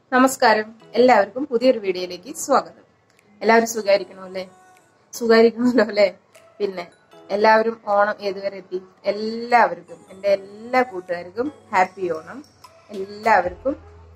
നമസ്കാരം എല്ലാവർക്കും പുതിയൊരു വീഡിയോയിലേക്ക് സ്വാഗതം എല്ലാവരും സുഖായിരിക്കണോ അല്ലേ സുഖായിരിക്കണമല്ലോ അല്ലേ പിന്നെ എല്ലാവരും ഓണം ഏതുവരെ എത്തി എല്ലാവർക്കും എൻ്റെ എല്ലാ കൂട്ടുകാർക്കും ഹാപ്പി ഓണം എല്ലാവർക്കും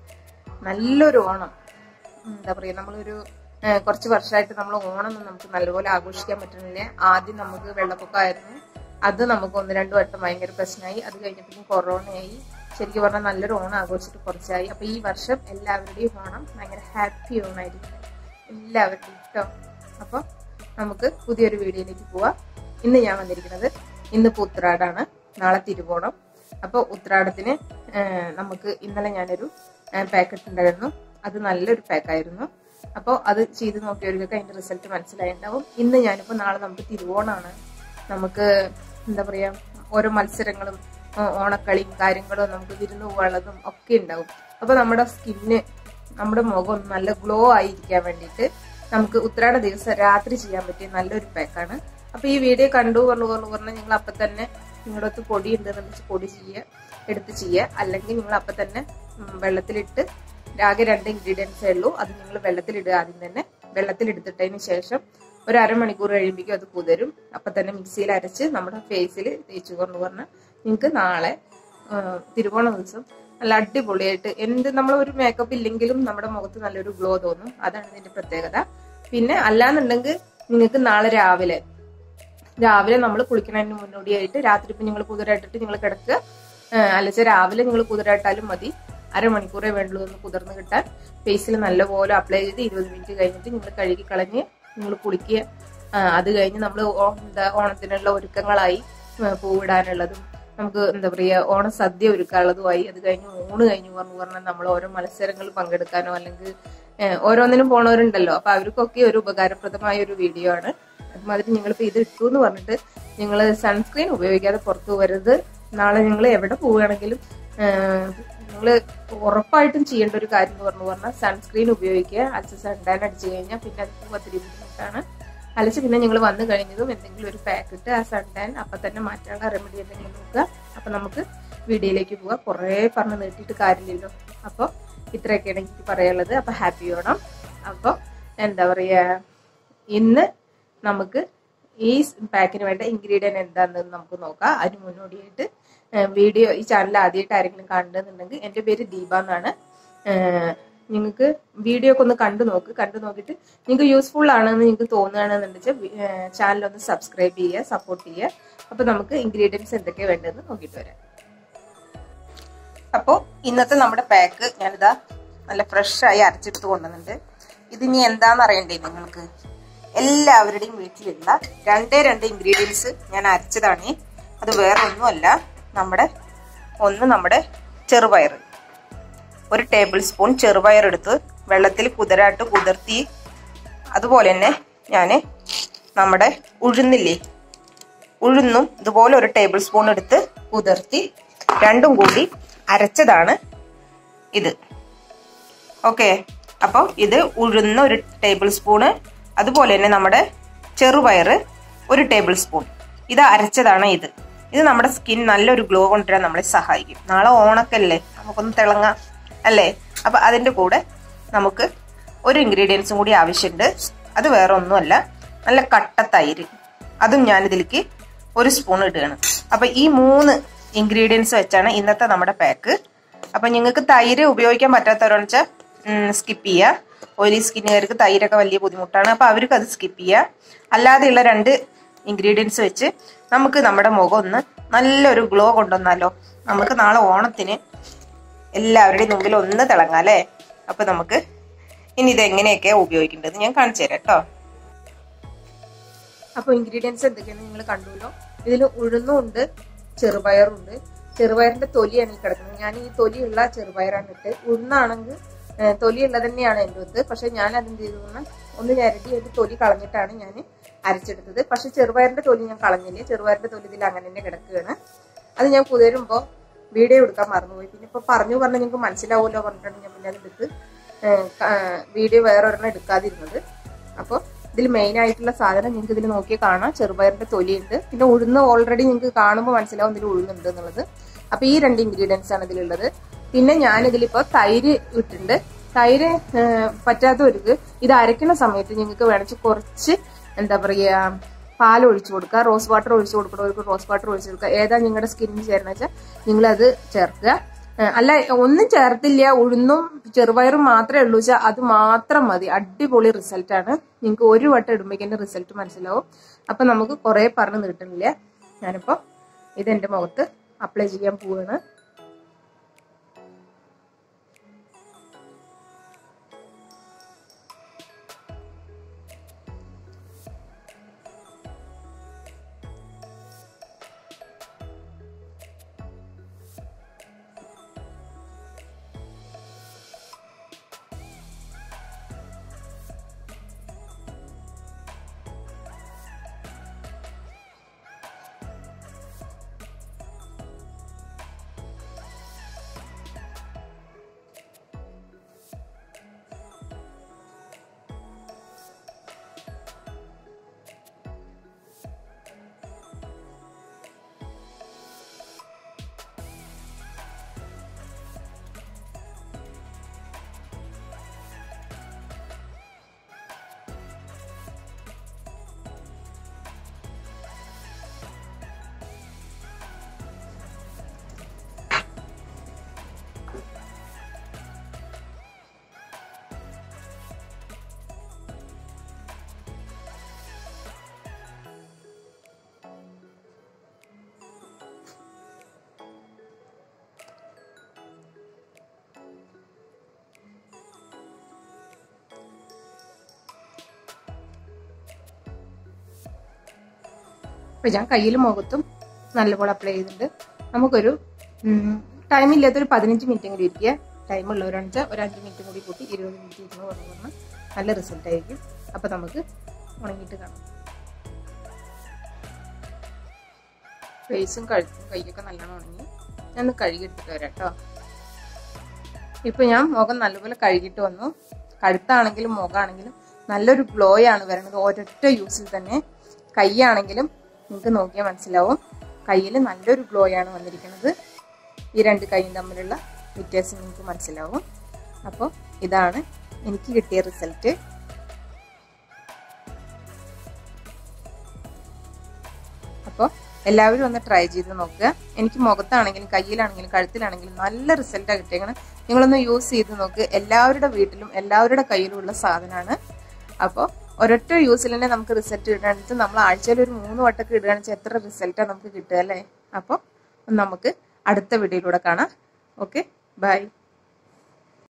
നല്ലൊരു ഓണം എന്താ പറയാ നമ്മളൊരു ഏഹ്, കുറച്ച് വർഷമായിട്ട് നമ്മൾ ഓണം ഒന്നും നമുക്ക് നല്ലപോലെ ആഘോഷിക്കാൻ പറ്റുന്നില്ല ആദ്യം നമുക്ക് വെള്ളപ്പൊക്കമായിരുന്നു അത് നമുക്ക് ഒന്ന് രണ്ടു വട്ടം ഭയങ്കര പ്രശ്നമായി അത് കഴിഞ്ഞപ്പോഴേക്കും കൊറോണയായി ശരിക്കും പറഞ്ഞാൽ നല്ലൊരു ഓണം ആഘോഷിച്ചിട്ട് കുറച്ചായി അപ്പൊ ഈ വർഷം എല്ലാവരുടെയും ഓണം ഭയങ്കര ഹാപ്പി ഓണായിരിക്കും എല്ലാവരുടെയും കേട്ടോ അപ്പൊ നമുക്ക് പുതിയൊരു വീഡിയോയിലേക്ക് പോവാം ഇന്ന് ഞാൻ വന്നിരിക്കുന്നത് ഇന്ന് ഇപ്പൊ ഉത്രാടാണ് നാളെ തിരുവോണം അപ്പൊ ഉത്രാടത്തിന് ഏഹ്, നമുക്ക് ഇന്നലെ ഞാനൊരു പാക്കറ്റ് ഉണ്ടായിരുന്നു അത് നല്ലൊരു പാക്കായിരുന്നു അപ്പോൾ അത് ചെയ്ത് നോക്കിയവർക്കൊക്കെ അതിന്റെ റിസൾട്ട് മനസ്സിലായിട്ടുണ്ടാവും ഇന്ന് ഞാനിപ്പോ നാളെ നമുക്ക് തിരുവോണാണ് നമുക്ക് എന്താ പറയാ ഓരോ മത്സരങ്ങളും ഓ- ഓണക്കളിയും കാര്യങ്ങളും നമുക്ക് വിരുന്ന് പോകാനുള്ളതും ഒക്കെ ഉണ്ടാവും അപ്പൊ നമ്മുടെ സ്കിന്ന് നമ്മുടെ മുഖം ഒന്ന് നല്ല ഗ്ലോ ആയിരിക്കാൻ വേണ്ടിയിട്ട് നമുക്ക് ഉത്രാട ദിവസം രാത്രി ചെയ്യാൻ പറ്റിയ നല്ലൊരു പാക്കാണ് അപ്പൊ ഈ വീഡിയോ കണ്ടു പറഞ്ഞു പറഞ്ഞു പറഞ്ഞാൽ നിങ്ങൾ അപ്പൊ തന്നെ നിങ്ങളുടെ അടുത്ത് പൊടി ഉണ്ടെന്ന് വെച്ച് പൊടി ചെയ്യുക എടുത്ത് ചെയ്യുക അല്ലെങ്കിൽ നിങ്ങൾ അപ്പൊ തന്നെ ഉം, വെള്ളത്തിലിട്ട് ആകെ രണ്ട് ഇൻഗ്രീഡിയൻസേ ഉള്ളൂ അത് നിങ്ങൾ വെള്ളത്തിലിടുക ആദ്യം തന്നെ വെള്ളത്തിലെടുത്തിട്ടതിന് ശേഷം ഒരു അരമണിക്കൂർ കഴിയുമ്പോഴേക്കും അത് കുതിരും അപ്പൊ തന്നെ മിക്സിയിൽ അരച്ച് നമ്മുടെ ഫേസിൽ തേച്ചു കൊണ്ട് പറഞ്ഞാൽ നിങ്ങൾക്ക് നാളെ ആ, തിരുവോണ ദിവസം നല്ല അടിപൊളിയായിട്ട് എന്ത് നമ്മൾ ഒരു മേക്കപ്പ് ഇല്ലെങ്കിലും നമ്മുടെ മുഖത്ത് നല്ലൊരു ഗ്ലോ തോന്നും അതാണ് ഇതിന്റെ പ്രത്യേകത പിന്നെ അല്ലാന്നുണ്ടെങ്കിൽ നിങ്ങൾക്ക് നാളെ രാവിലെ രാവിലെ നമ്മൾ കുളിക്കുന്നതിന് മുന്നോടിയായിട്ട് രാത്രി ഇപ്പം നിങ്ങൾ കുതിരായിട്ടിട്ട് നിങ്ങൾ കിടക്കുക അല്ലച്ച രാവിലെ നിങ്ങൾ കുതിരായിട്ടാലും മതി അരമണിക്കൂറേ വേണ്ടുള്ളൂ ഒന്ന് കുതിർന്ന് കിട്ടാൻ ഫേസിൽ നല്ലപോലെ അപ്ലൈ ചെയ്ത് ഇരുപത് മിനിറ്റ് കഴിഞ്ഞിട്ട് നിങ്ങൾ കഴുകി കളഞ്ഞ് നിങ്ങൾ കുളിക്കുക ആ, അത് കഴിഞ്ഞ് നമ്മൾ എന്താ ഓണത്തിനുള്ള ഒരുക്കങ്ങളായി ആ, പൂവിടാനുള്ളതും നമുക്ക് എന്താ പറയുക ഓണ സദ്യ ഒരുക്കാനുള്ളതുമായി അത് കഴിഞ്ഞ് ഊണ് കഴിഞ്ഞു പറഞ്ഞു പറഞ്ഞാൽ നമ്മൾ ഓരോ മത്സരങ്ങളിൽ പങ്കെടുക്കാനോ അല്ലെങ്കിൽ ഏഹ്, ഓരോന്നിനും പോണവരുണ്ടല്ലോ അപ്പൊ അവർക്കൊക്കെ ഒരു ഉപകാരപ്രദമായ ഒരു വീഡിയോ ആണ് അതുമാതിരി നിങ്ങളിപ്പോ ഇത് ഇട്ടു എന്ന് പറഞ്ഞിട്ട് നിങ്ങൾ സൺസ്ക്രീൻ ഉപയോഗിക്കാതെ പുറത്തു പോകരുത് നാളെ നിങ്ങൾ എവിടെ പോവുകയാണെങ്കിലും നിങ്ങൾ ഉറപ്പായിട്ടും ചെയ്യേണ്ട ഒരു കാര്യം എന്ന് പറഞ്ഞു പറഞ്ഞാൽ സൺസ്ക്രീൻ ഉപയോഗിക്കുക അലച്ച് സൺടാൻ അടിച്ചു കഴിഞ്ഞാൽ പിന്നെ അത് ഒത്തിരി ബുദ്ധിമുട്ടാണ് അലച്ച് പിന്നെ നിങ്ങൾ വന്നു കഴിഞ്ഞതും എന്തെങ്കിലും ഒരു പാക്കറ്റ് ആ സൺടാൻ അപ്പൊ തന്നെ മാറ്റാനുള്ള റെമഡി എന്തെങ്കിലും നോക്കുക അപ്പൊ നമുക്ക് വീഡിയോയിലേക്ക് പോവാം കുറേ പറഞ്ഞ് നീട്ടിയിട്ട് കാര്യമില്ലല്ലോ അപ്പോൾ ഇത്രയൊക്കെയാണ് എനിക്ക് പറയാനുള്ളത് അപ്പൊ ഹാപ്പി ഓണം അപ്പോൾ എന്താ പറയാ ഇന്ന് നമുക്ക് ഈ പാക്കിന് വേണ്ട ഇൻഗ്രീഡിയൻ എന്താണെന്ന് നമുക്ക് നോക്കാം അതിന് മുന്നോടിയായിട്ട് വീഡിയോ ഈ ചാനൽ ആദ്യമായിട്ട് ആരെങ്കിലും കാണുന്നുണ്ടെങ്കിൽ എൻ്റെ പേര് ദീപ എന്നാണ് നിങ്ങൾക്ക് വീഡിയോ ഒക്കെ ഒന്ന് കണ്ടു നോക്ക് കണ്ടു നോക്കിയിട്ട് നിങ്ങൾക്ക് യൂസ്ഫുൾ ആണെന്ന് നിങ്ങൾക്ക് തോന്നുകയാണെന്നുണ്ടെങ്കിൽ ചാനൽ ഒന്ന് സബ്സ്ക്രൈബ് ചെയ്യുക സപ്പോർട്ട് ചെയ്യുക അപ്പൊ നമുക്ക് ഇൻഗ്രീഡിയൻസ് എന്തൊക്കെയാണ് വേണ്ടതെന്ന് നോക്കിയിട്ട് വരാം അപ്പോൾ ഇന്നത്തെ നമ്മുടെ പാക്ക് ഞാനിതാ നല്ല ഫ്രഷ് ആയി അരച്ചെടുത്ത് കൊണ്ടുവന്നിട്ടുണ്ട് ഇതിനി എന്താണെന്ന് അറിയണ്ടേ നിങ്ങൾക്ക് എല്ലാവരുടെയും വീട്ടിലുള്ള രണ്ടേ രണ്ട് ഇൻഗ്രീഡിയൻസ് ഞാൻ അരച്ചതാണ് അത് വേറെ ഒന്നുമല്ല നമ്മുടെ ഒന്ന് നമ്മുടെ ചെറുപയർ ഒരു ടേബിൾ സ്പൂൺ ചെറുപയർ എടുത്ത് വെള്ളത്തിൽ കുതിരാട്ട് കുതിർത്തി അതുപോലെ തന്നെ ഞാൻ നമ്മുടെ ഉഴുന്നില്ലേ ഉഴുന്നും ഇതുപോലെ ഒരു ടേബിൾ സ്പൂൺ എടുത്ത് കുതിർത്തി രണ്ടും കൂടി അരച്ചതാണ് ഇത് ഓക്കെ അപ്പോൾ ഇത് ഉഴുന്ന ഒരു ടേബിൾ സ്പൂണ് അതുപോലെ തന്നെ നമ്മുടെ ചെറുപയർ ഒരു ടേബിൾ സ്പൂൺ ഇത് അരച്ചതാണ് ഇത് ഇത് നമ്മുടെ സ്കിൻ നല്ലൊരു ഗ്ലോ കൊണ്ടുവരാൻ നമ്മളെ സഹായിക്കും നാളെ ഓണക്കല്ലേ നമുക്കൊന്ന് തിളങ്ങാം അല്ലേ അപ്പൊ അതിന്റെ കൂടെ നമുക്ക് ഒരു ഇൻഗ്രീഡിയൻസും കൂടി ആവശ്യമുണ്ട് അത് വേറെ ഒന്നുമല്ല നല്ല കട്ട തൈര് അതും ഞാനിതിലേക്ക് ഒരു സ്പൂൺ ഇടുകയാണ് അപ്പൊ ഈ മൂന്ന് ഇൻഗ്രീഡിയൻസ് വെച്ചാണ് ഇന്നത്തെ നമ്മുടെ പാക്ക് അപ്പൊ നിങ്ങൾക്ക് തൈര് ഉപയോഗിക്കാൻ പറ്റാത്തവരെന്ന് വെച്ചാൽ സ്കിപ്പ് ചെയ്യുക ഓയിലി സ്കിന്നുകാർക്ക് തൈരൊക്കെ വലിയ ബുദ്ധിമുട്ടാണ് അപ്പൊ അവർക്ക് അത് സ്കിപ്പ് ചെയ്യുക അല്ലാതെയുള്ള രണ്ട് ഇൻഗ്രീഡിയൻസ് വെച്ച് നമുക്ക് നമ്മുടെ മുഖം ഒന്ന് നല്ലൊരു ഗ്ലോ കൊണ്ടുവന്നാലോ നമുക്ക് നാളെ ഓണത്തിന് എല്ലാവരുടെയും മുമ്പിൽ ഒന്ന് തിളങ്ങാം അല്ലേ അപ്പൊ നമുക്ക് ഇനി ഇത് എങ്ങനെയൊക്കെയാ ഉപയോഗിക്കേണ്ടത് ഞാൻ കാണിച്ചു തരാം കേട്ടോ അപ്പൊ ഇൻഗ്രീഡിയൻസ് എന്തൊക്കെയാണെന്ന് നിങ്ങൾ കണ്ടുല്ലോ ഇതിൽ ഉഴുന്നും ഉണ്ട് ചെറുപയറും ഉണ്ട് ചെറുപയറിന്റെ തൊലിയാണ് ഈ കിടക്കുന്നത് ഞാൻ ഈ തൊലിയുള്ള ചെറുപയറാണ് ഇട്ട് ഉഴുന്നാണെങ്കിൽ ഏഹ്, തൊലിയുള്ളത് തന്നെയാണ് എൻ്റെ ഒത്ത് പക്ഷെ ഞാൻ അതെന്ത് ചെയ്തു പറഞ്ഞാൽ ഒന്ന് ഞരടി അതിന്റെ തൊലി കളഞ്ഞിട്ടാണ് ഞാൻ അരച്ചെടുത്തത് പക്ഷെ ചെറുപയറിന്റെ തൊലി ഞാൻ കളഞ്ഞില്ല ചെറുപയറിന്റെ തൊലി ഇതിൽ അങ്ങനെ തന്നെ കിടക്കുകയാണ് അത് ഞാൻ കുതിരുമ്പോ വീഡിയോ എടുക്കാൻ മറന്നുപോയി പിന്നെ ഇപ്പൊ പറഞ്ഞു പറഞ്ഞാൽ നിങ്ങൾക്ക് മനസ്സിലാവുമല്ലോ പറഞ്ഞിട്ടാണ് ഞാൻ പിന്നെ അതെടുത്ത് വീഡിയോ വേറെ ഒരെണ്ണം എടുക്കാതിരുന്നത് അപ്പോൾ ഇതിൽ മെയിൻ ആയിട്ടുള്ള സാധനം നിങ്ങൾക്ക് ഇതിൽ നോക്കിയാൽ കാണാം ചെറുപയറിന്റെ തൊലിയുണ്ട് പിന്നെ ഉഴുന്ന് ഓൾറെഡി നിങ്ങൾക്ക് കാണുമ്പോൾ മനസ്സിലാവും ഇതിൽ ഉഴുന്നുണ്ട് എന്നുള്ളത് അപ്പൊ ഈ രണ്ട് ഇൻഗ്രീഡിയൻസ് ആണ് ഇതിലുള്ളത് പിന്നെ ഞാൻ ഇതിലിപ്പോ തൈര് ഇട്ടിട്ടുണ്ട് തൈര് ഏഹ്, പറ്റാത്തവർക്ക് ഇത് അരയ്ക്കുന്ന സമയത്ത് നിങ്ങൾക്ക് വേണമെങ്കിൽ കുറച്ച് എന്താ പറയാ പാൽ ഒഴിച്ചു കൊടുക്കുക റോസ് വാട്ടർ ഒഴിച്ചു കൊടുക്കുന്നവർക്ക് റോസ് വാട്ടർ ഒഴിച്ചു കൊടുക്കുക ഏതാ നിങ്ങളുടെ സ്കിന്നിന് ചേരുന്ന വെച്ചാൽ നിങ്ങൾ അത് ചേർക്കുക ഏഹ്, അല്ല ഒന്നും ചേർത്തില്ല ഉഴുന്നും ചെറുപയറും മാത്രമേ ഉള്ളൂ വെച്ചാൽ അത് മാത്രം മതി അടിപൊളി റിസൾട്ട് ആണ് നിങ്ങൾക്ക് ഒരു വട്ടം ഇടുമ്പോഴേക്കും റിസൾട്ട് മനസ്സിലാവും അപ്പൊ നമുക്ക് കുറെ പറഞ്ഞ് നീട്ടുന്നില്ല ഞാനിപ്പോ ഇത് എന്റെ മുഖത്ത് അപ്ലൈ ചെയ്യാൻ പോവാണ് അപ്പൊ ഞാൻ കയ്യിലും മുഖത്തും നല്ലപോലെ അപ്ലൈ ചെയ്തിട്ടുണ്ട് നമുക്കൊരു ടൈം ഇല്ലാത്തൊരു പതിനഞ്ച് മിനിറ്റ് കൂടി ഇരിക്കുക ടൈം ഉള്ളവരാണെന്ന് വെച്ചാൽ ഒരു അഞ്ച് മിനിറ്റ് കൂടി കൂട്ടി ഇരുപത് മിനിറ്റ് ഇരുന്ന് പറഞ്ഞു പറഞ്ഞാൽ നല്ല റിസൾട്ട് ആയിരിക്കും അപ്പൊ നമുക്ക് ഉണങ്ങിയിട്ട് കാണാം ഫേസും കഴുത്തും കൈയൊക്കെ നല്ലോണം ഉണങ്ങി ഞാൻ ഒന്ന് കഴുകിയെടുത്തിട്ട് വരാം കേട്ടോ ഇപ്പൊ ഞാൻ മുഖം നല്ലപോലെ കഴുകിയിട്ട് വന്നു കഴുത്താണെങ്കിലും മുഖമാണെങ്കിലും നല്ലൊരു ഗ്ലോ ആണ് വരുന്നത് ഒരൊറ്റ യൂസിൽ തന്നെ കൈയാണെങ്കിലും നിങ്ങൾക്ക് നോക്കിയാൽ മനസ്സിലാവും കയ്യിൽ നല്ലൊരു ഗ്ലോ ആണ് വന്നിരിക്കുന്നത് ഈ രണ്ട് കൈയും തമ്മിലുള്ള വ്യത്യാസം നിങ്ങൾക്ക് മനസ്സിലാവും അപ്പോൾ ഇതാണ് എനിക്ക് കിട്ടിയ റിസൾട്ട് അപ്പോൾ എല്ലാവരും ഒന്ന് ട്രൈ ചെയ്ത് നോക്കുക എനിക്ക് മുഖത്താണെങ്കിലും കയ്യിലാണെങ്കിലും കഴുത്തിലാണെങ്കിലും നല്ല റിസൾട്ടാണ് കിട്ടിയേക്കണം നിങ്ങളൊന്ന് യൂസ് ചെയ്ത് നോക്ക് എല്ലാവരുടെ വീട്ടിലും എല്ലാവരുടെ കയ്യിലുമുള്ള സാധനമാണ് അപ്പോൾ ഒരൊറ്റ യൂസിൽ തന്നെ നമുക്ക് റിസൾട്ട് കിട്ടുകയാണെന്ന് നമ്മൾ ആഴ്ചയിൽ ഒരു മൂന്ന് വട്ടമൊക്കെ ഇടുകയാണെന്ന് വെച്ചാൽ എത്ര റിസൾട്ടാണ് നമുക്ക് കിട്ടുക അല്ലേ അപ്പോൾ നമുക്ക് അടുത്ത വീഡിയോയിലൂടെ കാണാം ഓക്കെ ബൈ